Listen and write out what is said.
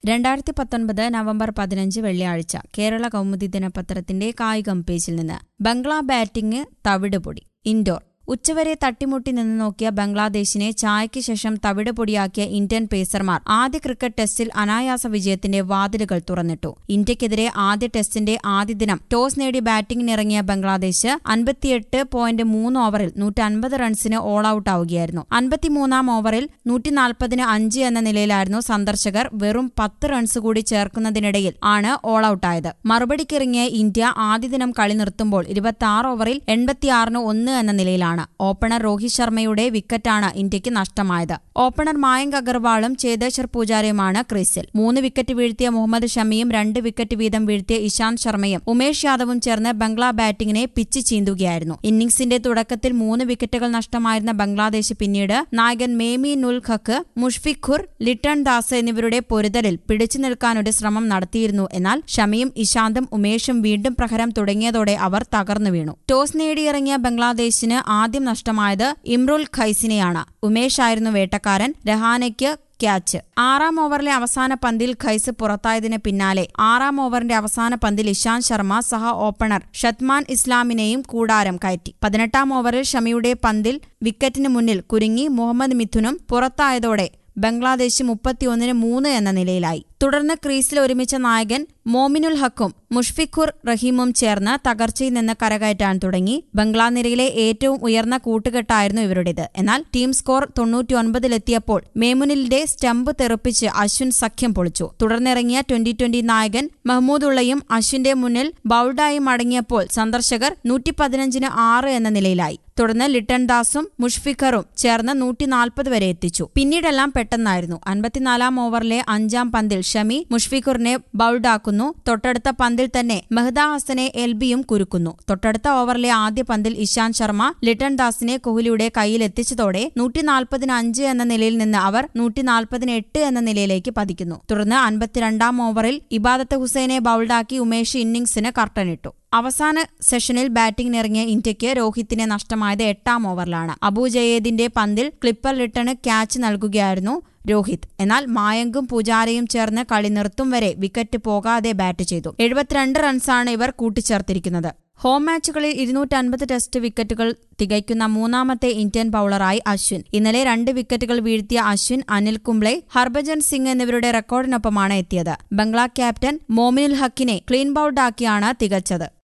രണ്ടായിരത്തി പത്തൊൻപത് നവംബർ പതിനഞ്ച് വെള്ളിയാഴ്ച കേരള കൗമുദി ദിനപത്രത്തിന്റെ കായികം പേജിൽ നിന്ന് ബംഗ്ലാ ബാറ്റിംഗ് തവിട് പൊടി ഇൻഡോർ ഉച്ചവരെ തട്ടിമുട്ടി നിന്ന് നോക്കിയ ബംഗ്ലാദേശിനെ ചായയ്ക്ക് ശേഷം തവിട് പൊടിയാക്കിയ ഇന്ത്യൻ പേസർമാർ ആദ്യ ക്രിക്കറ്റ് ടെസ്റ്റിൽ അനായാസ വിജയത്തിന്റെ വാതിലുകൾ തുറന്നിട്ടു ഇന്ത്യക്കെതിരെ ആദ്യ ടെസ്റ്റിന്റെ ആദ്യ ദിനം ടോസ് നേടി ബാറ്റിംഗിനിറങ്ങിയ ബംഗ്ലാദേശ് അൻപത്തിയെട്ട് പോയിന്റ് മൂന്ന് ഓവറിൽ നൂറ്റി അൻപത് റൺസിന് ഓൾ ഔട്ട് ആവുകയായിരുന്നു അൻപത്തിമൂന്നാം ഓവറിൽ നൂറ്റി നാൽപ്പതിന് അഞ്ച് എന്ന നിലയിലായിരുന്നു സന്ദർശകർ വെറും പത്ത് റൺസ് കൂടി ചേർക്കുന്നതിനിടയിൽ ആണ് ഓൾ ഔട്ടായത് മറുപടിക്കിറങ്ങിയ ഇന്ത്യ ആദ്യ ദിനം കളി നിർത്തുമ്പോൾ ഇരുപത്തി ആറ് ഓവറിൽ എൺപത്തിയാറിന് ഒന്ന് എന്ന നിലയിലാണ് ഓപ്പണർ രോഹിത് ശർമ്മയുടെ വിക്കറ്റാണ് ഇന്ത്യക്ക് നഷ്ടമായത് ഓപ്പണർ മായങ്ക് അഗർവാളും ചേതേശ്വർ പൂജാരയുമാണ് ക്രീസിൽ മൂന്ന് വിക്കറ്റ് വീഴ്ത്തിയ മുഹമ്മദ് ഷമിയും രണ്ട് വിക്കറ്റ് വീതം വീഴ്ത്തിയ ഇശാന്ത് ശർമ്മയും ഉമേഷ് യാദവും ചേർന്ന് ബംഗ്ലാ ബാറ്റിംഗിനെ പിച്ച് ചീന്തുകയായിരുന്നു ഇന്നിംഗ്സിന്റെ തുടക്കത്തിൽ മൂന്ന് വിക്കറ്റുകൾ നഷ്ടമായിരുന്ന ബംഗ്ലാദേശ് പിന്നീട് നായകൻ മേമി നുൽ ഖക്ക് മുഷ്ഫിഖുർ ലിട്ടൺ ദാസ് എന്നിവരുടെ പൊരുതലിൽ പിടിച്ചു നിൽക്കാനൊരു ശ്രമം നടത്തിയിരുന്നു എന്നാൽ ഷമിയും ഇശാന്തും ഉമേഷും വീണ്ടും പ്രഹരം തുടങ്ങിയതോടെ അവർ തകർന്നു വീണു ടോസ് നേടിയിറങ്ങിയ ബംഗ്ലാദേശിന് ആദ്യം നഷ്ടമായത് ഇമ്രുൽ ഖൈസിനെയാണ് ഉമേഷ് ആയിരുന്നു വേട്ടക്കാരൻ രഹാനയ്ക്ക് ക്യാച്ച് ആറാം ഓവറിലെ അവസാന പന്തിൽ ഖൈസ് പുറത്തായതിന് പിന്നാലെ ആറാം ഓവറിന്റെ അവസാന പന്തിൽ ഇഷാന്ത് ശർമ്മ സഹ ഓപ്പണർ ഷത്മാൻ ഇസ്ലാമിനെയും കൂടാരം കയറ്റി പതിനെട്ടാം ഓവറിൽ ഷമിയുടെ പന്തിൽ വിക്കറ്റിന് മുന്നിൽ കുരുങ്ങി മുഹമ്മദ് മിഥുനും പുറത്തായതോടെ ബംഗ്ലാദേശ് മുപ്പത്തിയൊന്നിന് മൂന്ന് എന്ന നിലയിലായി തുടർന്ന് ക്രീസിൽ ഒരുമിച്ച നായകൻ മോമിനുൽ ഹക്കും മുഷ്ഫിഖുർ റഹീമും ചേർന്ന് തകർച്ചയിൽ നിന്ന് കരകയറ്റാൻ തുടങ്ങി ബംഗ്ലാ നിരയിലെ ഏറ്റവും ഉയർന്ന കൂട്ടുകെട്ടായിരുന്നു ഇവരുടേത് എന്നാൽ ടീം സ്കോർ തൊണ്ണൂറ്റിയൊൻപതിലെത്തിയപ്പോൾ മേമുനിലിന്റെ സ്റ്റംപ് തെറിപ്പിച്ച് അശ്വിൻ സഖ്യം പൊളിച്ചു തുടർന്നിറങ്ങിയ ട്വന്റി ട്വന്റി നായകൻ മഹ്മൂദുള്ളയും അശ്വിന്റെ മുന്നിൽ ബൌൾഡായി മടങ്ങിയപ്പോൾ സന്ദർശകർ നൂറ്റി പതിനഞ്ചിന് ആറ് എന്ന നിലയിലായി തുടർന്ന് ലിട്ടൺ ദാസും മുഷ്ഫിഖറും ചേർന്ന് നൂറ്റി നാൽപ്പത് വരെ എത്തിച്ചു പിന്നീടെല്ലാം പെട്ടെന്നായിരുന്നു അൻപത്തിനാലാം ഓവറിലെ അഞ്ചാം പന്തിൽ ഷമി മുഷ്ഫിഖുറിനെ ബൌൾഡാക്കുന്നു തൊട്ടടുത്ത പന്തിൽ തന്നെ മെഹ്ദ ഹസനെ എൽബിയും കുരുക്കുന്നു തൊട്ടടുത്ത ഓവറിലെ ആദ്യ പന്തിൽ ഇശാന്ത് ശർമ്മ ലിട്ടൺ ദാസിനെ കോഹ്ലിയുടെ കയ്യിലെത്തിച്ചതോടെ നൂറ്റി നാൽപ്പതിന് അഞ്ച് എന്ന നിലയിൽ നിന്ന് അവർ നൂറ്റി നാൽപ്പതിന് എട്ട് എന്ന നിലയിലേക്ക് പതിക്കുന്നു തുടർന്ന് അൻപത്തിരണ്ടാം ഓവറിൽ ഇബാദത്ത് ഹുസൈനെ ബൌൾഡാക്കി ഉമേഷ് ഇന്നിംഗ്സിന് കർട്ടനിട്ടു അവസാന സെഷനിൽ ബാറ്റിംഗിനിറങ്ങിയ ഇന്ത്യക്ക് രോഹിത്തിനെ നഷ്ടമായത് എട്ടാം ഓവറിലാണ് അബു ജയേദിന്റെ പന്തിൽ ക്ലിപ്പർ റിട്ടണ് ക്യാച്ച് നൽകുകയായിരുന്നു രോഹിത് എന്നാൽ മായങ്കും പൂജാരയും ചേർന്ന് കളി നിർത്തും വരെ വിക്കറ്റ് പോകാതെ ബാറ്റ് ചെയ്തു എഴുപത്തിരണ്ട് റൺസാണ് ഇവർ കൂട്ടിച്ചേർത്തിരിക്കുന്നത് ഹോം മാച്ചുകളിൽ ഇരുന്നൂറ്റൻപത് ടെസ്റ്റ് വിക്കറ്റുകൾ തികയ്ക്കുന്ന മൂന്നാമത്തെ ഇന്ത്യൻ ബൌളറായി അശ്വിൻ ഇന്നലെ രണ്ട് വിക്കറ്റുകൾ വീഴ്ത്തിയ അശ്വിൻ അനിൽ കുംബ്ലെ ഹർഭജൻ സിംഗ് എന്നിവരുടെ റെക്കോർഡിനൊപ്പമാണ് എത്തിയത് ബംഗ്ലാ ക്യാപ്റ്റൻ മോമിനുൽ ഹക്കിനെ ക്ലീൻ ബൌൾഡാക്കിയാണ് തികച്ചത്